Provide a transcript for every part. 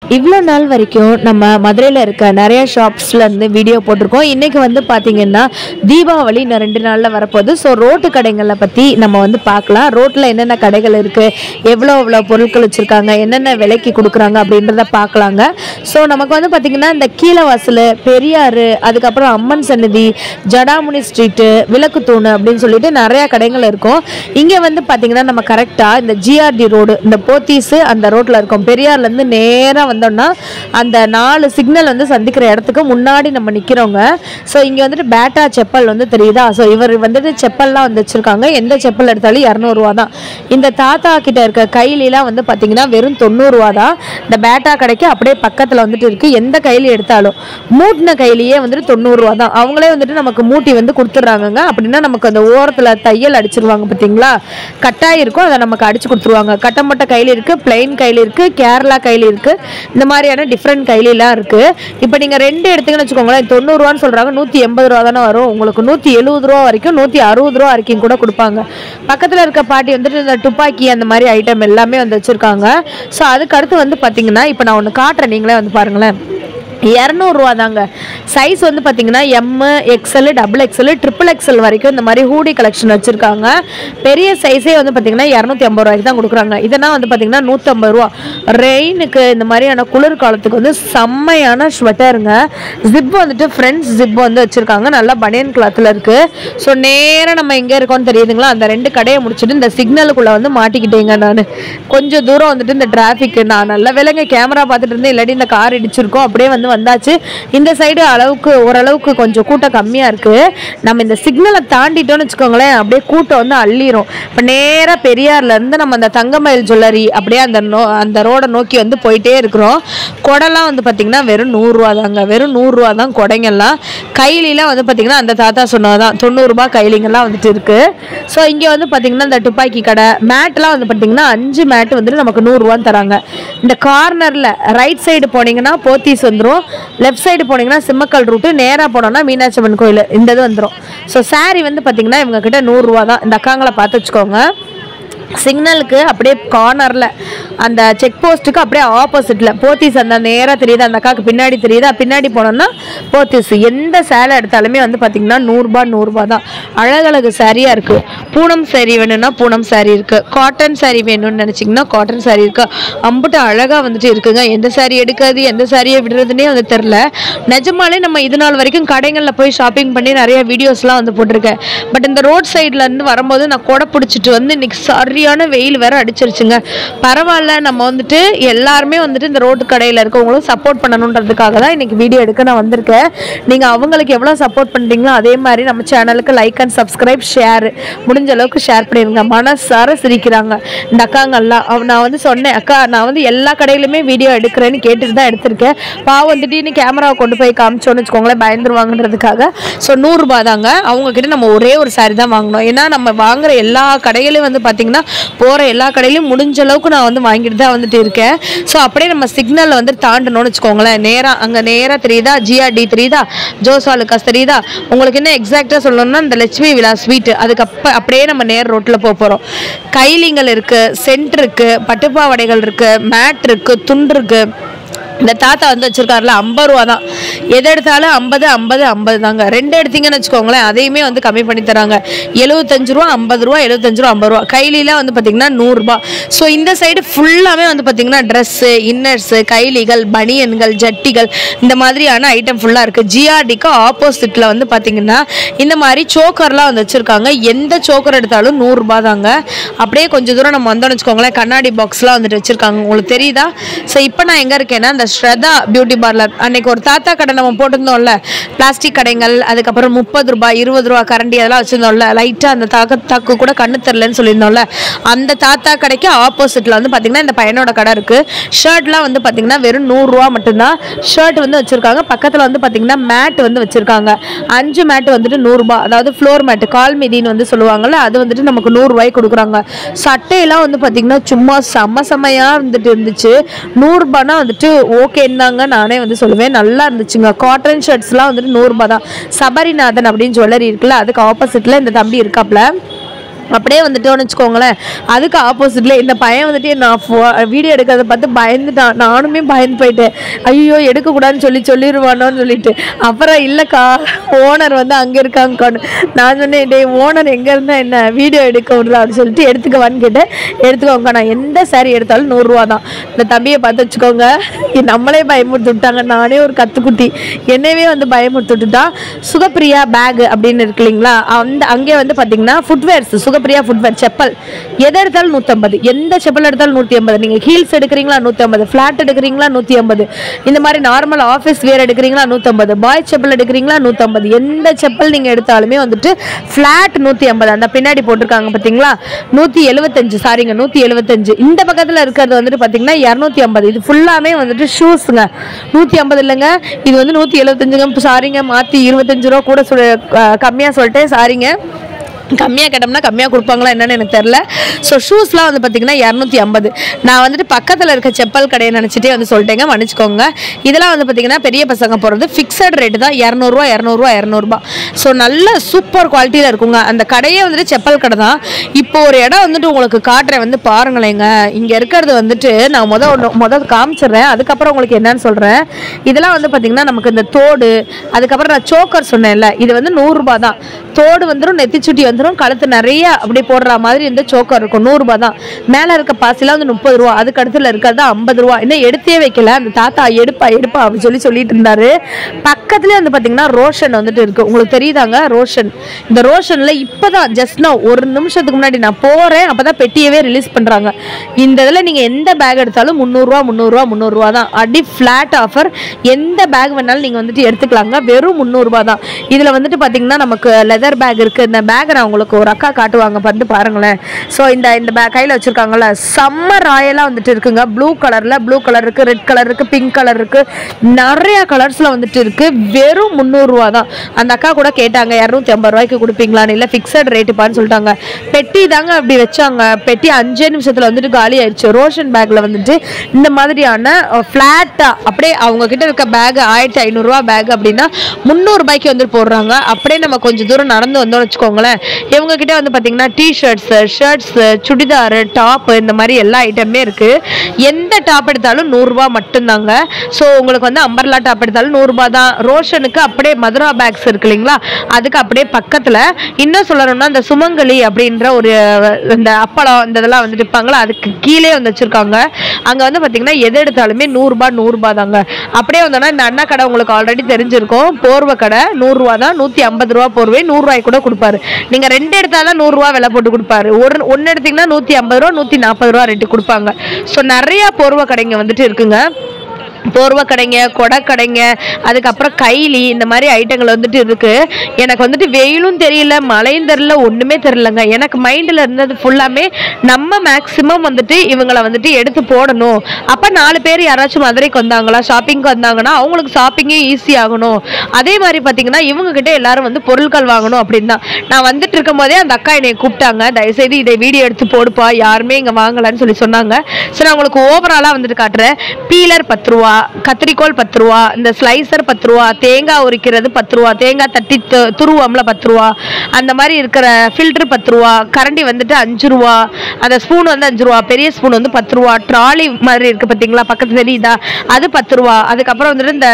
இவ்வளோ நாள் வரைக்கும் நம்ம மதுரையில் இருக்க நிறைய ஷாப்ஸ்ல இருந்து வீடியோ போட்டிருக்கோம் இன்னைக்கு வந்து பார்த்தீங்கன்னா தீபாவளி இன்னும் ரெண்டு நாளில் வரப்போகுது ஸோ ரோட்டு கடைகளை பற்றி நம்ம வந்து பார்க்கலாம் ரோட்டில் என்னென்ன கடைகள் இருக்குது எவ்வளோ எவ்வளோ பொருட்கள் வச்சுருக்காங்க என்னென்ன விலைக்கு கொடுக்குறாங்க அப்படின்றத பார்க்கலாங்க ஸோ நமக்கு வந்து பார்த்திங்கன்னா இந்த கீழவாசல் பெரியாறு அதுக்கப்புறம் அம்மன் சன்னதி ஜடாமுனி ஸ்ட்ரீட்டு விளக்குத்தூணு அப்படின்னு சொல்லிட்டு நிறையா கடைகள் இருக்கும் இங்கே வந்து பார்த்திங்கன்னா நம்ம கரெக்டாக இந்த ஜிஆர்டி ரோடு இந்த போத்தீஸு அந்த ரோட்டில் இருக்கோம் பெரியார்லேருந்து நேராக வந்தோம்னா அந்த நாலு சிக்னல் வந்து சந்திக்கிற இடத்துக்கு முன்னாடி நம்ம நிற்கிறோங்க ஸோ இங்கே வந்துட்டு பேட்டா செப்பல் வந்து தெரியுதா ஸோ இவர் வந்துட்டு செப்பல்லாம் வந்து வச்சுருக்காங்க எந்த செப்பல் எடுத்தாலும் இரநூறுவா தான் இந்த தாத்தா கிட்ட இருக்க கைலிலாம் வந்து பார்த்தீங்கன்னா வெறும் தொண்ணூறுரூவா தான் இந்த பேட்டா கடைக்கு அப்படியே பக்கத்தில் வந்துட்டு இருக்குது எந்த கைலி எடுத்தாலும் மூட்டின கையிலேயே வந்துட்டு தொண்ணூறுரூவா தான் அவங்களே வந்துட்டு நமக்கு மூட்டி வந்து கொடுத்துட்றாங்கங்க அப்படின்னா நமக்கு அந்த ஓரத்தில் தையல் அடிச்சிருவாங்க பார்த்தீங்களா கட்டாய் இருக்கும் அதை நமக்கு அடிச்சு கொடுத்துருவாங்க கட்டமட்ட கையில் இருக்குது பிளைன் கையில் இருக்குது கேரளா கையில் இருக்குது இந்த மாதிரியான டிஃப்ரெண்ட் கைலிலாம் இருக்குது இப்போ நீங்கள் ரெண்டு எடுத்தீங்கன்னு வச்சுக்கோங்களேன் தொண்ணூறுரூவான்னு சொல்கிறாங்க நூற்றி எண்பது ரூபா தானே வரும் உங்களுக்கு நூற்றி எழுபது ரூபா வரைக்கும் நூற்றி அறுபது ரூபா வரைக்கும் கூட கொடுப்பாங்க பக்கத்தில் இருக்க பாட்டி வந்துட்டு இந்த துப்பாக்கி அந்த மாதிரி ஐட்டம் எல்லாமே வந்து வச்சுருக்காங்க ஸோ அதுக்கு அடுத்து வந்து பார்த்தீங்கன்னா இப்போ நான் ஒன்று காட்டுறேன் நீங்களே வந்து பாருங்களேன் இரநூறுவா தாங்க சைஸ் வந்து பார்த்தீங்கன்னா M XL double XL triple XL வரைக்கும் இந்த மாதிரி ஹூடி கலெக்ஷன் வச்சுருக்காங்க பெரிய சைஸே வந்து பார்த்தீங்கன்னா இரநூத்தி ஐம்பது ரூபாய்க்கு தான் கொடுக்குறாங்க இதெல்லாம் வந்து பார்த்தீங்கன்னா நூற்றம்பது ரூபா ரெயினுக்கு இந்த மாதிரியான குளிர் காலத்துக்கு வந்து செம்மையான ஸ்வெட்டருங்க ஜிப் வந்துட்டு ஃப்ரெண்ட்ஸ் ஜிப் வந்து வச்சுருக்காங்க நல்லா பனியன் கிளாத்தில் இருக்குது ஸோ நேராக நம்ம எங்கே இருக்கோம்னு தெரியுதுங்களா அந்த ரெண்டு கடையை முடிச்சுட்டு இந்த சிக்னலுக்குள்ளே வந்து மாட்டிக்கிட்டேங்க நான் கொஞ்சம் தூரம் வந்துட்டு இந்த டிராஃபிக் நான் நல்ல வேலைங்க கேமரா பார்த்துட்டு இருந்தேன் இல்லாட்டி இந்த கார் இடிச்சிருக்கோம் அப்படியே வந்து வந்தாச்சு இந்த சைடு அளவுக்கு ஓரளவுக்கு கொஞ்சம் கூட்டம் கம்மியாக இருக்குது நம்ம இந்த சிக்னலை தாண்டிட்டோம்னு வச்சுக்கோங்களேன் அப்படியே கூட்டம் வந்து அள்ளிரும் இப்போ நேராக பெரியார்லேருந்து நம்ம அந்த தங்கமயில் ஜுவல்லரி அப்படியே அந்த நோ அந்த ரோடை நோக்கி வந்து போயிட்டே இருக்கிறோம் கொடைலாம் வந்து பார்த்திங்கன்னா வெறும் நூறுரூவா தாங்க வெறும் நூறுரூவா தான் கொடைங்கெல்லாம் கைலிலாம் வந்து பார்த்திங்கன்னா அந்த தாத்தா சொன்னதான் தொண்ணூறுரூபா கைலிங்கெல்லாம் வந்துட்டு இருக்குது ஸோ இங்கே வந்து பார்த்திங்கன்னா இந்த துப்பாக்கி கடை மேட்லாம் வந்து பார்த்திங்கன்னா அஞ்சு மேட் வந்துட்டு நமக்கு நூறுரூவான்னு தராங்க இந்த கார்னரில் ரைட் சைடு போனீங்கன்னா போத்தீஸ் வந்துடும் லெஃப்ட் சைடு போனீங்கன்னா சிம்மக்கல் ரூட்டு நேராக போனோம்னா மீனாட்சி அம்மன் கோயில் இந்த இது வந்துடும் ஸோ saree வந்து பார்த்திங்கன்னா இவங்க கிட்ட நூறுரூவா தான் இந்த அக்காங்களை பார்த்து வச்சுக்கோங்க சிக்னலுக்கு அப்படியே கார்னரில் அந்த செக் போஸ்ட்டுக்கு அப்படியே ஆப்போசிட்டில் போத்தீஸ் அந்த நேராக தெரியுது அந்த அக்காவுக்கு பின்னாடி தெரியுதா பின்னாடி போனோம்னா போத்தீஸ் எந்த சேலை எடுத்தாலுமே வந்து பார்த்திங்கன்னா நூறுரூபா நூறுரூபா தான் அழகழகு சாரியாக இருக்குது பூனம் saree வேணும்னா பூனம் saree இருக்குது காட்டன் saree வேணும்னு நினச்சிங்கன்னா காட்டன் saree இருக்குது அம்புட்டு அழகாக வந்துட்டு இருக்குங்க எந்த saree எடுக்கிறது எந்த சாரியை விடுறதுனே வந்து தெரில நிஜமாலே நம்ம இது நாள் வரைக்கும் கடைகளில் போய் ஷாப்பிங் பண்ணி நிறைய வீடியோஸ்லாம் வந்து போட்டிருக்கேன் பட் இந்த ரோட் சைட்லேருந்து வரும்போது நான் கொடை பிடிச்சிட்டு வந்து இன்னைக்கு சரியான வெயில் வேற அடிச்சிருச்சுங்க பரவாயில்ல நம்ம வந்துட்டு எல்லாருமே வந்துட்டு இந்த ரோட்டு கடையில் இருக்கவங்களும் சப்போர்ட் பண்ணணுன்றதுக்காக தான் இன்னைக்கு வீடியோ எடுக்க நான் வந்திருக்கேன் நீங்கள் அவங்களுக்கு எவ்வளோ சப்போர்ட் பண்ணுறீங்களோ அதே மாதிரி நம்ம சேனலுக்கு லைக் அண்ட் சப்ஸ்கிரைப் ஷேர் முடிஞ்ச அளவுக்கு ஷேர் பண்ணிடுங்க மனசார சிரிக்கிறாங்க இந்த அக்காங்கெல்லாம் அவ நான் வந்து சொன்னேன் அக்கா நான் வந்து எல்லா கடையிலுமே வீடியோ எடுக்கிறேன்னு கேட்டுட்டு தான் எடுத்திருக்கேன் பாவம் திடீர்னு கேமராவை கொண்டு போய் காமிச்சோன்னு வச்சுக்கோங்களேன் பயந்துருவாங்கன்றதுக்காக ஸோ நூறுரூபா தாங்க அவங்க கிட்ட நம்ம ஒரே ஒரு சாரி தான் வாங்கினோம் ஏன்னா நம்ம வாங்குற எல்லா கடைகளையும் வந்து பார்த்தீங்கன்னா போகிற எல்லா கடையிலையும் முடிஞ்ச அளவுக்கு நான் வந்து வாங்கிட்டு தான் வந்துட்டு இருக்கேன் ஸோ அப்படியே நம்ம சிக்னலில் வந்து தாண்டணும்னு வச்சுக்கோங்களேன் நேராக அங்கே நேராக தெரியுதா ஜிஆர்டி தெரியுதா ஜோசாலுக்காஸ் தெரியுதா உங்களுக்கு என்ன எக்ஸாக்டாக சொல்லணும்னா இந்த லட்சுமி விழா ஸ்வீட் அதுக்கு அப்போ அப்படியே நம்ம நேர் ரோட்டில் போக போகிறோம் கைலிங்கள் இருக்குது சென்ட் இருக்குது பட்டுப்பாவடைகள் இருக்குது மேட் இருக்குது துண்டு இருக்குது இந்த தாத்தா வந்து வச்சிருக்காருல ஐம்பது ரூபா தான் எது எடுத்தாலும் ஐம்பது ஐம்பது ஐம்பது தாங்க ரெண்டு எடுத்தீங்கன்னு வச்சுக்கோங்களேன் அதையுமே வந்து கம்மி பண்ணி தராங்க எழுபத்தஞ்சு ரூபா ஐம்பது ரூபா எழுபத்தஞ்சு ரூபா ஐம்பது ரூபா கைலிலாம் வந்து பார்த்தீங்கன்னா நூறுரூபா ஸோ இந்த சைடு ஃபுல்லாமே வந்து பார்த்தீங்கன்னா ட்ரெஸ்ஸு இன்னர்ஸு கைலிகள் பனியன்கள் ஜட்டிகள் இந்த மாதிரியான ஐட்டம் ஃபுல்லாக இருக்குது ஜிஆர்டிக்கு ஆப்போசிட்டில் வந்து பார்த்தீங்கன்னா இந்த மாதிரி சோக்கர்லாம் வந்து வச்சுருக்காங்க எந்த சோக்கர் எடுத்தாலும் நூறுரூபா தாங்க அப்படியே கொஞ்சம் தூரம் நம்ம வந்தோம்னு வச்சுக்கோங்களேன் கண்ணாடி பாக்ஸ்லாம் வந்துட்டு வச்சுருக்காங்க உங்களுக்கு தெரியுதா ஸோ இப்போ நான் எங்கே இருக்கேன்னா அந்த ஸ்ரதா பியூட்டி பார்லர் அன்னைக்கு ஒரு தாத்தா கடை நம்ம போட்டிருந்தோம்ல பிளாஸ்டிக் கடைகள் அதுக்கப்புறம் முப்பது ரூபாய் இருபது ரூபா கரண்டி அதெல்லாம் வச்சுருந்தோம்ல லைட்டாக அந்த தாக்க தாக்கு கூட கண்ணு தெரிலன்னு சொல்லியிருந்தோம்ல அந்த தாத்தா கடைக்கு ஆப்போசிட்டில் வந்து பார்த்திங்கன்னா இந்த பையனோட கடை இருக்குது ஷர்ட்லாம் வந்து பார்த்திங்கன்னா வெறும் நூறுரூவா மட்டும்தான் ஷர்ட் வந்து வச்சுருக்காங்க பக்கத்தில் வந்து பார்த்திங்கன்னா மேட் வந்து வச்சுருக்காங்க அஞ்சு மேட் வந்துட்டு நூறுரூபா அதாவது ஃப்ளோர் மேட் கால் மிதின்னு வந்து சொல்லுவாங்கல்ல அது வந்துட்டு நமக்கு நூறுரூவாய்க்கு கொடுக்குறாங்க சட்டையெல்லாம் வந்து பார்த்திங்கன்னா சும்மா செம்ம செம்மையாக இருந்துட்டு இருந்துச்சு நூறுரூபானா வந்துட்டு ஓகேன்னு தாங்க நானே வந்து சொல்லுவேன் நல்லா இருந்துச்சுங்க காட்டன் ஷர்ட்ஸ்லாம் வந்துட்டு நூறுரூபா தான் சபரிநாதன் அப்படின்னு ஜுவல்லரி இருக்குல்ல அதுக்கு ஆப்போசிட்டில் இந்த தம்பி இருக்காப்ல அப்படியே வந்துட்டோன்னு வச்சுக்கோங்களேன் அதுக்கு ஆப்போசிட்ல இந்த பையன் வந்துட்டு நான் வீடியோ எடுக்கிறத பார்த்து பயந்துட்டான் நானுமே பயந்து போயிட்டேன் ஐயோ எடுக்கக்கூடாதுன்னு சொல்லி சொல்லிடுவானோன்னு சொல்லிட்டு அப்புறம் இல்லைக்கா ஓனர் வந்து அங்கே இருக்காங்கக்கான்னு நான் சொன்னேன் டேய் ஓனர் எங்கே இருந்தா என்ன வீடியோ எடுக்க விட்றா அப்படின்னு சொல்லிட்டு எடுத்துக்கவான்னு கேட்டேன் எடுத்துக்கோங்க நான் எந்த saree எடுத்தாலும் நூறுரூவா தான் இந்த தம்பியை பார்த்து வச்சுக்கோங்க நம்மளே பயமுறுத்தி விட்டாங்க நானே ஒரு கத்துக்குட்டி என்னையவே வந்து பயமுறுத்தி விட்டுட்டான் சுகப்பிரியா பேக் அப்படின்னு இருக்கு இல்லைங்களா அந்த அங்கே வந்து பார்த்தீங்கன்னா ஃபுட்வேர்ஸ் சுகப்பிரியா ஃபுட்வேர் செப்பல் எதை எடுத்தாலும் நூற்றம்பது எந்த செப்பல் எடுத்தாலும் நூற்றி ஐம்பது நீங்கள் ஹீல்ஸ் எடுக்கிறீங்களா நூற்றி ஐம்பது ஃப்ளாட் எடுக்கிறீங்களா நூற்றி ஐம்பது இந்த மாதிரி நார்மல் ஆஃபீஸ் வேர் எடுக்கிறீங்களா நூற்றம்பது பாய் செப்பல் எடுக்கிறீங்களா நூற்றம்பது எந்த செப்பல் நீங்கள் எடுத்தாலுமே வந்துட்டு ஃப்ளாட் நூற்றி ஐம்பது அந்த பின்னாடி போட்டிருக்காங்க பார்த்தீங்களா நூற்றி எழுபத்தஞ்சு சாரிங்க நூற்றி எழுபத்தஞ்சு இந்த பக்கத்தில் இருக்கிறது வந்துட்டு பார்த்தீங்கன்னா இரநூத்தி ஐம்பது இது ஃபுல்லாமே வந்துட்டு ஷூஸுங்க நூற்றி ஐம்பது இல்லைங்க இது வந்து நூற்றி எழுபத்தஞ்சுங்க சாரிங்க மாற்றி இருபத்தஞ்சு ரூபா கூட சொல் கம்மியாக சொல்லிட்டேன் சாரிங்க கம்மியாக கேட்டோம்னா கம்மியாக கொடுப்பாங்களா என்னன்னு எனக்கு தெரில ஸோ ஷூஸ்லாம் வந்து பார்த்தீங்கன்னா இரநூத்தி ஐம்பது நான் வந்துட்டு பக்கத்தில் இருக்க செப்பல் கடையை நினச்சிட்டே வந்து சொல்லிட்டேங்க மன்னிச்சுக்கோங்க இதெல்லாம் வந்து பார்த்தீங்கன்னா பெரிய பசங்க போகிறது ஃபிக்ஸட் ரேட்டு தான் இரநூறுவா இரநூறுவா இரநூறுபா ஸோ நல்ல சூப்பர் குவாலிட்டியில் இருக்குங்க அந்த கடையே வந்துட்டு செப்பல் கடை தான் இப்போ ஒரு இடம் வந்துட்டு உங்களுக்கு காட்டுறேன் வந்து பாருங்களேங்க இங்கே இருக்கிறது வந்துட்டு நான் முத ஒன்று முத காமிச்சிடுறேன் அதுக்கப்புறம் உங்களுக்கு என்னன்னு சொல்கிறேன் இதெல்லாம் வந்து பார்த்தீங்கன்னா நமக்கு இந்த தோடு அதுக்கப்புறம் நான் சோக்கர் சொன்னேன்ல இது வந்து நூறுரூபா தான் தோடு வந்துடும் நெத்திச்சுட்டி வந்துடும் கழுத்து நிறைய அப்படி போடுற மாதிரி இந்த சோக்கர் இருக்கும் நூறுரூபா தான் மேலே இருக்க பாசிலாம் வந்து முப்பது ரூபா அதுக்கு அடுத்துல இருக்கிறது ஐம்பது ரூபா இன்னும் எடுத்தே வைக்கல அந்த தாத்தா எடுப்பா எடுப்பா அப்படின்னு சொல்லி சொல்லிட்டு இருந்தாரு பக்கத்துலேயே வந்து பார்த்தீங்கன்னா ரோஷன் வந்துட்டு இருக்கு உங்களுக்கு தெரியுதாங்க ரோஷன் இந்த ரோஷனில் இப்போதான் ஜஸ்ட் நான் ஒரு நிமிஷத்துக்கு முன்னாடி நான் போகிறேன் அப்போ தான் பெட்டியவே ரிலீஸ் பண்ணுறாங்க இந்த இதில் நீங்கள் எந்த பேக் எடுத்தாலும் முந்நூறுரூவா முந்நூறுரூவா முந்நூறுரூவா தான் அடி ஃப்ளாட் ஆஃபர் எந்த பேக் வேணாலும் நீங்கள் வந்துட்டு எடுத்துக்கலாங்க வெறும் முந்நூறுரூபா தான் இதில் வந்துட்டு பார்த்தீங்கன்னா நமக்கு லெதர் பேக் இருக்குது இந்த பேக் நான் உங்களுக்கு ஒரு அக்கா காட்டுவாங்க வந்து பாருங்களேன் ஸோ இந்த இந்த பேக் கையில் வச்சுருக்காங்கல்ல செம்ம ராயலாக வந்துட்டு இருக்குங்க ப்ளூ கலரில் ப்ளூ கலர் இருக்குது ரெட் கலர் இருக்குது பிங்க் கலர் இருக்குது நிறைய கலர்ஸில் வந்துட்டு இருக்குது வெறும் முந்நூறுரூவா தான் அந்த அக்கா கூட கேட்டாங்க இரநூத்தி ஐம்பது ரூபாய்க்கு கொடுப்பீங்களான்னு இல்லை ஃபிக்ஸட் ரேட்டுப்பான்னு சொல்லிட்டாங்க பெட்டி தாங்க அப்படி வச்சாங்க பெட்டி அஞ்சே நிமிஷத்தில் வந்துட்டு காலி ஆயிடுச்சு ரோஷன் பேக்கில் வந்துட்டு இந்த மாதிரியான ஃப்ளாட்டாக அப்படியே அவங்க கிட்ட இருக்க பேக் ஆயிரத்தி ஐநூறுரூவா பேக் அப்படின்னா முந்நூறுபாய்க்கு வந்து போடுறாங்க அப்படியே நம்ம கொஞ்சம் தூரம் நடந்து வந்தோம்னு வச்சுக்கோங்களேன் இவங்க கிட்ட வந்து பார்த்தீங்கன்னா டிஷர்ட்ஸு ஷர்ட்ஸு சுடிதாரு டாப்பு இந்த மாதிரி எல்லா ஐட்டமே இருக்குது எந்த டாப் எடுத்தாலும் நூறுரூவா மட்டும்தாங்க ஸோ உங்களுக்கு வந்து அம்பர்லா டாப் எடுத்தாலும் நூறுரூபா தான் ரோஷனுக்கு அப்படியே மதுரா பேக்ஸ் இருக்கு இல்லைங்களா அதுக்கு அப்படியே பக்கத்தில் இன்னும் சொல்லணும்னா இந்த சுமங்கலி அப்படின்ற ஒரு இந்த அப்பளம் இந்த இதெல்லாம் வந்துட்டு விற்பாங்களா அதுக்கு கீழே வந்து வச்சுருக்காங்க அங்கே வந்து பார்த்தீங்கன்னா எது எடுத்தாலுமே நூறுரூபா நூறுரூபா தாங்க அப்படியே வந்தோன்னா இந்த அண்ணா கடை உங்களுக்கு ஆல்ரெடி தெரிஞ்சிருக்கும் போர்வை கடை நூறுரூவா தான் நூற்றி ஐம்பது ரூபா போர்வை நூறுரூவாய்க்கு கூட கொடுப்பாரு நீங்கள் ரெண்டு எடுத்தாலும் நூறுரூவா விலை போட்டு கொடுப்பாரு ஒரு ஒன்று எடுத்தீங்கன்னா நூற்றி ஐம்பது ரூபா நூற்றி நாற்பது ரூபா ரேட்டு கொடுப்பாங்க ஸோ நிறைய போர்வை கடைங்க வந்துட்டு இருக்குங்க போர்வை கடைங்க கொடை கடைங்க அதுக்கப்புறம் கைலி இந்த மாதிரி ஐட்டங்கள் வந்துட்டு இருக்கு எனக்கு வந்துட்டு வெயிலும் தெரியல மழையும் தெரியல ஒன்றுமே தெரியலங்க எனக்கு மைண்டில் இருந்தது ஃபுல்லாமே நம்ம மேக்ஸிமம் வந்துட்டு இவங்களை வந்துட்டு எடுத்து போடணும் அப்போ நாலு பேர் யாராச்சும் மதுரைக்கு வந்தாங்களா ஷாப்பிங்க்கு வந்தாங்கன்னா அவங்களுக்கு ஷாப்பிங்கே ஈஸி ஆகணும் அதே மாதிரி பார்த்தீங்கன்னா இவங்க கிட்ட எல்லாரும் வந்து பொருட்கள் வாங்கணும் அப்படின்னு தான் நான் வந்துட்டு இருக்கும் போதே அந்த அக்கா என்னை கூப்பிட்டாங்க தயவுசெய்து இதை வீடியோ எடுத்து போடுப்பா யாருமே இங்கே வாங்கலான்னு சொல்லி சொன்னாங்க ஸோ நான் உங்களுக்கு ஓவராலாக வந்துட்டு காட்டுறேன் பீலர் பத்து ரூபா கத்திரிக்கோல் பத்து ரூபா இந்த ஸ்லைசர் பத்து ரூபா தேங்காய் உரிக்கிறது பத்து ரூபா தேங்காய் தட்டி து- துருவம்ல பத்து ரூபா அந்த மாதிரி இருக்கிற ஃபில்டர் பத்து ரூபா கரண்டி வந்துட்டு அஞ்சு ரூபா அந்த ஸ்பூன் வந்து அஞ்சு ரூபா பெரிய ஸ்பூன் வந்து பத்து ரூபா ட்ராலி மாதிரி இருக்கு பார்த்தீங்களா பக்கத்து தெரியுதா அது பத்து ரூபா அதுக்கப்புறம் வந்துட்டு இந்த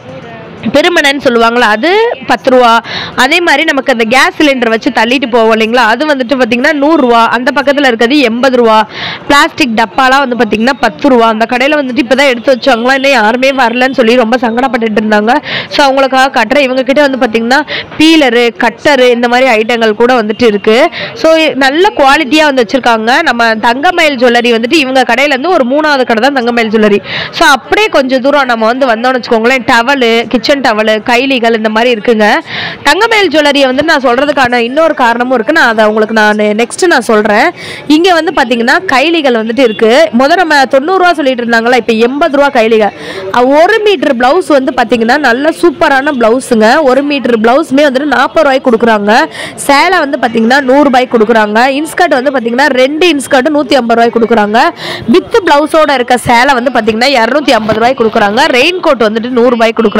பெருமனன்னு சொல்லுவாங்களா அது பத்து ரூபா அதே மாதிரி நமக்கு அந்த கேஸ் சிலிண்டர் வச்சு தள்ளிட்டு போவோம் இல்லைங்களா அது வந்துட்டு பார்த்தீங்கன்னா நூறுரூவா அந்த பக்கத்தில் இருக்கிறது எண்பது ரூபா பிளாஸ்டிக் டப்பாலாம் வந்து பார்த்தீங்கன்னா பத்து ரூபா அந்த கடையில் வந்துட்டு இப்போ தான் எடுத்து வச்சாங்களா இன்னும் யாருமே வரலன்னு சொல்லி ரொம்ப சங்கடப்பட்டுட்டு இருந்தாங்க ஸோ அவங்களுக்காக கட்டுறேன் இவங்க கிட்ட வந்து பார்த்தீங்கன்னா பீலரு கட்டரு இந்த மாதிரி ஐட்டங்கள் கூட வந்துட்டு இருக்கு ஸோ நல்ல குவாலிட்டியாக வந்து வச்சிருக்காங்க நம்ம தங்கமயில் ஜுவல்லரி வந்துட்டு இவங்க கடையில இருந்து ஒரு மூணாவது கடை தான் தங்கமயில் ஜுவல்லரி ஸோ அப்படியே கொஞ்சம் தூரம் நம்ம வந்து வந்தோம்னு வச்சுக்கோங்களேன் டவலு கிச்சன் டவலு கைலிகள் இந்த மாதிரி இருக்குங்க தங்கமயில் ஜுவல்லரியை வந்து நான் சொல்றதுக்கான இன்னொரு காரணமும் இருக்கு நான் அதை உங்களுக்கு நான் நெக்ஸ்ட் நான் சொல்றேன் இங்க வந்து பாத்தீங்கன்னா கைலிகள் வந்துட்டு இருக்கு முதல் நம்ம தொண்ணூறுரூவா சொல்லிட்டு இருந்தாங்களா இப்போ எண்பது ரூபா கைலிகள் அஹ் ஒரு மீட்டர் பிளவுஸ் வந்து பாத்தீங்கன்னா நல்ல சூப்பரான பிளவுஸுங்க ஒரு மீட்டர் பிளவுஸுமே வந்துட்டு நாற்பது ரூபாய்க்கு கொடுக்குறாங்க சேலை வந்து பாத்தீங்கன்னா நூறு ரூபாய்க்கு கொடுக்குறாங்க இன்ஸ்கர்ட் வந்து பாத்தீங்கன்னா ரெண்டு இன்ஸ்கர்ட் நூற்றி ஐம்பது ரூபாய்க்கு கொடுக்குறாங்க வித் பிளவுஸோட இருக்க சேலை வந்து பாத்தீங்கன்னா இரநூத்தி ஐம்பது ரூபாய்க்கு கொடுக்குறாங்க ரெயின் கோட் வந்துட்டு நூறு ரூபாய்க்கு கொடுக்குறாங்க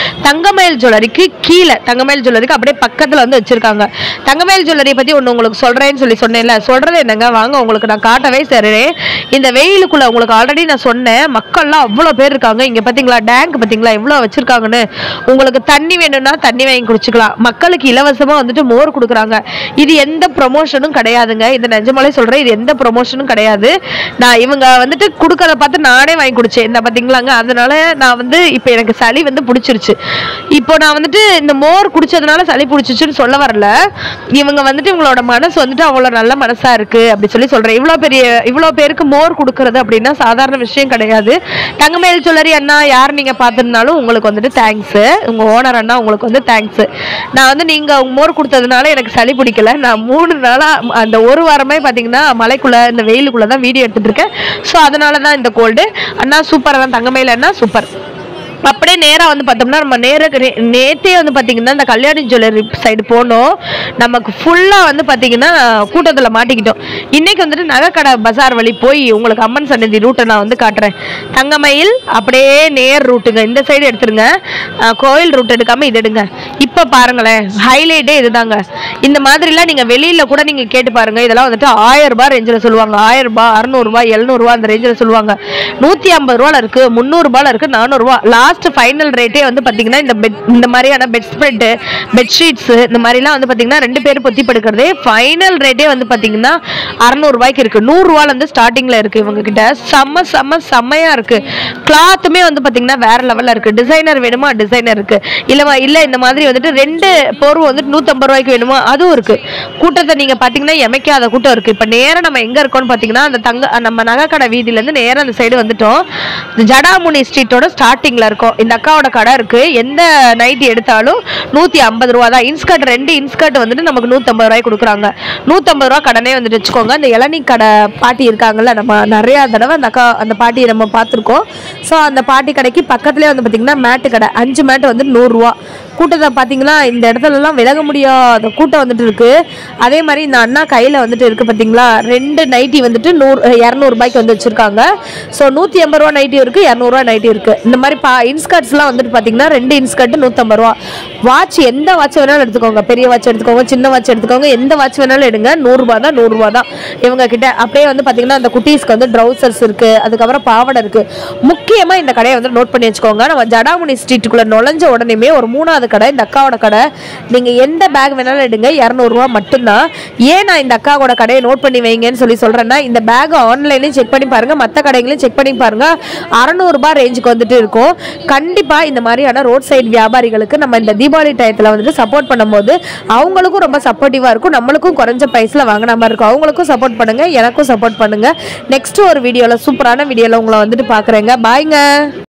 தங்கமயில் ஜுவல்லரிக்கு கீழே தங்கமயில் ஜுவல்லரிக்கு அப்படியே பக்கத்தில் வந்து வச்சிருக்காங்க தங்கமயில் ஜுவல்லரியை பற்றி ஒன்று உங்களுக்கு சொல்கிறேன்னு சொல்லி சொன்னேன்ல சொல்கிறது என்னங்க வாங்க உங்களுக்கு நான் காட்டவே சரிறேன் இந்த வெயிலுக்குள்ள உங்களுக்கு ஆல்ரெடி நான் சொன்னேன் மக்கள்லாம் அவ்வளோ பேர் இருக்காங்க இங்கே பார்த்தீங்களா டேங்க் பார்த்தீங்களா எவ்வளோ வச்சிருக்காங்கன்னு உங்களுக்கு தண்ணி வேணும்னா தண்ணி வாங்கி குடிச்சுக்கலாம் மக்களுக்கு இலவசமாக வந்துட்டு மோர் கொடுக்குறாங்க இது எந்த ப்ரொமோஷனும் கிடையாதுங்க இது நிஜமாலே சொல்கிறேன் இது எந்த ப்ரொமோஷனும் கிடையாது நான் இவங்க வந்துட்டு கொடுக்கறத பார்த்து நானே வாங்கி குடிச்சேன் இந்த பார்த்தீங்களாங்க அதனால நான் வந்து இப்போ எனக்கு சளி வந்து பிடிச்சிருச்சு இப்போ நான் வந்துட்டு இந்த மோர் குடிச்சதுனால சளி பிடிச்சிச்சுன்னு சொல்ல வரல இவங்க வந்துட்டு இவங்களோட மனசு வந்துட்டு அவ்வளோ நல்ல மனசா இருக்கு அப்படி சொல்லி சொல்றேன் இவ்வளோ பெரிய இவ்வளோ பேருக்கு மோர் கொடுக்கறது அப்படின்னா சாதாரண விஷயம் கிடையாது தங்கமேல் ஜுவல்லரி அண்ணா யார் நீங்க பார்த்துருந்தாலும் உங்களுக்கு வந்துட்டு தேங்க்ஸ் உங்க ஓனர் அண்ணா உங்களுக்கு வந்து தேங்க்ஸ் நான் வந்து நீங்க மோர் கொடுத்ததுனால எனக்கு சளி பிடிக்கல நான் மூணு நாளா அந்த ஒரு வாரமே பார்த்தீங்கன்னா மலைக்குள்ள இந்த வெயிலுக்குள்ள தான் வீடியோ எடுத்துட்டு இருக்கேன் ஸோ அதனால தான் இந்த கோல்டு அண்ணா சூப்பராக தான் தங்கமேல் அண்ணா சூப்பர் அப்படியே நேராக வந்து பார்த்தோம்னா நம்ம நேராக நேத்தே வந்து பார்த்தீங்கன்னா இந்த கல்யாணி ஜுவல்லரி சைடு போனோம் நமக்கு ஃபுல்லாக வந்து பார்த்தீங்கன்னா கூட்டத்தில் மாட்டிக்கிட்டோம் இன்னைக்கு வந்துட்டு நகைக்கடை பஜார் வழி போய் உங்களுக்கு அம்மன் சன்னதி ரூட்டை நான் வந்து காட்டுறேன் தங்கமயில் அப்படியே நேர் ரூட்டுங்க இந்த சைடு எடுத்துருங்க அஹ், கோயில் ரூட் எடுக்காம இது எடுங்க இப்போ பாருங்களேன் ஹைலைட்டே இதுதாங்க இந்த மாதிரிலாம் நீங்கள் வெளியில் கூட நீங்கள் கேட்டு பாருங்க இதெல்லாம் வந்துட்டு ஆயிரம் ரூபாய் ரேஞ்சில் சொல்லுவாங்க ஆயிரம் ரூபாய் அறநூறுபா எழுநூறுபா அந்த ரேஞ்சில் சொல்லுவாங்க நூற்றி ஐம்பது ரூபால இருக்கு முந்நூறுபால இருக்கு நானூறுபா லாஸ்ட் ஃபைனல் ரேட்டே வந்து பார்த்தீங்கன்னா இந்த பெட் இந்த மாதிரியான பெட் ஸ்ப்ரெட்டு பெட்ஷீட்ஸ் இந்த மாதிரிலாம் வந்து பார்த்தீங்கன்னா ரெண்டு பேரும் பொத்தி படுக்கிறதே ஃபைனல் ரேட்டே வந்து பார்த்தீங்கன்னா அறநூறுபாய்க்கு இருக்கு நூறுரூவால இருந்து ஸ்டார்டிங்கில் இருக்கு இவங்க கிட்ட செம்ம செம்ம செம்மையா இருக்கு கிளாத்துமே வந்து பார்த்தீங்கன்னா வேற லெவலில் இருக்கு டிசைனர் வேணுமா டிசைனர் இருக்கு இல்லைவா இல்லை இந்த மாதிரி வந்துட்டு ரெண்டு போர்வை வந்துட்டு நூற்றம்பது ரூபாய்க்கு வேணுமா அதுவும் இருக்கு கூட்டத்தை நீங்கள் பார்த்தீங்கன்னா எமைக்காத கூட்டம் இருக்கு இப்போ நேராக நம்ம எங்கே இருக்கோம்னு பார்த்தீங்கன்னா அந்த தங்க நம்ம நகைக்கடை வீதியிலேருந்து நேராக அந்த சைடு வந்துட்டோம் இந்த ஜடாமுனி ஸ்ட்ரீட்டோட ஸ்டார்டிங்கில் இருக்கோம் இந்த அக்காவோட கடை இருக்கு எந்த நைட்டி எடுத்தாலும் நூற்றி ஐம்பது ரூபா தான் இன்ஸ்கர்ட் ரெண்டு இன்ஸ்கர்ட் வந்துட்டு நமக்கு நூற்றம்பது ரூபாய்க்கு கொடுக்குறாங்க நூற்றம்பது ரூபா கடனே வந்துட்டு வச்சுக்கோங்க அந்த இளநீ கடை பாட்டி இருக்காங்கல்ல நம்ம நிறையா தடவை அந்த அக்கா அந்த பாட்டியை நம்ம பார்த்துருக்கோம் ஸோ அந்த பாட்டி கடைக்கு பக்கத்துலேயே வந்து பார்த்திங்கன்னா மேட்டு கடை அஞ்சு மேட்டு வந்து நூறுரூவா கூட்டத்தை பார்த்தீங்கன்னா இந்த இடத்துலலாம் விலக முடியாத கூட்டம் வந்துட்டு இருக்கு அதே மாதிரி இந்த அண்ணா கையில் வந்துட்டு இருக்கு பார்த்தீங்களா ரெண்டு நைட்டி வந்துட்டு நூறு இரநூறுபாய்க்கு வந்து வச்சுருக்காங்க ஸோ நூற்றி எண்பது ரூபா நைட்டி இருக்குது இரநூறுவா நைட்டி இருக்குது இந்த மாதிரி பா இன்ஸ்கர்ட்ஸ்லாம் வந்துட்டு பார்த்தீங்கன்னா ரெண்டு இன்ஸ்கர்ட் நூற்றம்பது ரூபா வாட்ச் எந்த வாட்ச் வேணாலும் எடுத்துக்கோங்க பெரிய வாட்ச் எடுத்துக்கோங்க சின்ன வாட்ச் எடுத்துக்கோங்க எந்த வாட்ச் வேணாலும் எடுங்க நூறுரூபா தான் நூறுரூவா தான் இவங்க கிட்ட அப்படியே வந்து பார்த்தீங்கன்னா அந்த குட்டீஸ்க்கு வந்து ட்ரௌசர்ஸ் இருக்குது அதுக்கப்புறம் பாவாடை இருக்குது முக்கியமாக இந்த கடையை வந்து நோட் பண்ணி வச்சுக்கோங்க நம்ம ஜடாமுனி ஸ்ட்ரீட்டுக்குள்ளே நுழைஞ்ச உடனேமே ஒரு மூணாவது கடை இந்த அக்காவோட கடை நீங்கள் எந்த பேக் வேணாலும் எடுங்க இரநூறுவா மட்டும்தான் ஏன் நான் இந்த அக்காவோட கடையை நோட் பண்ணி வைங்கன்னு சொல்லி சொல்கிறேன்னா இந்த பேக் ஆன்லைன்லேயும் செக் பண்ணி பாருங்கள் மற்ற கடைகளையும் செக் பண்ணி பாருங்கள் அறநூறுபா ரேஞ்சுக்கு வந்துட்டு இருக்கும் கண்டிப்பாக இந்த மாதிரியான ரோட் சைடு வியாபாரிகளுக்கு நம்ம இந்த தீபாவளி டயத்தில் வந்துட்டு சப்போர்ட் பண்ணும்போது அவங்களுக்கும் ரொம்ப சப்போர்ட்டிவாக இருக்கும் நம்மளுக்கும் குறைஞ்ச ப்ரைஸில் வாங்கின மாதிரி இருக்கும் அவங்களுக்கும் சப்போர்ட் பண்ணுங்கள் எனக்கும் சப்போர்ட் பண்ணுங்கள் நெக்ஸ்ட் ஒரு வீடியோவில் சூப்பரான வீடியோவில் உங்களை வந்துட்டு பார்க்குறேங்க பாய்ங்க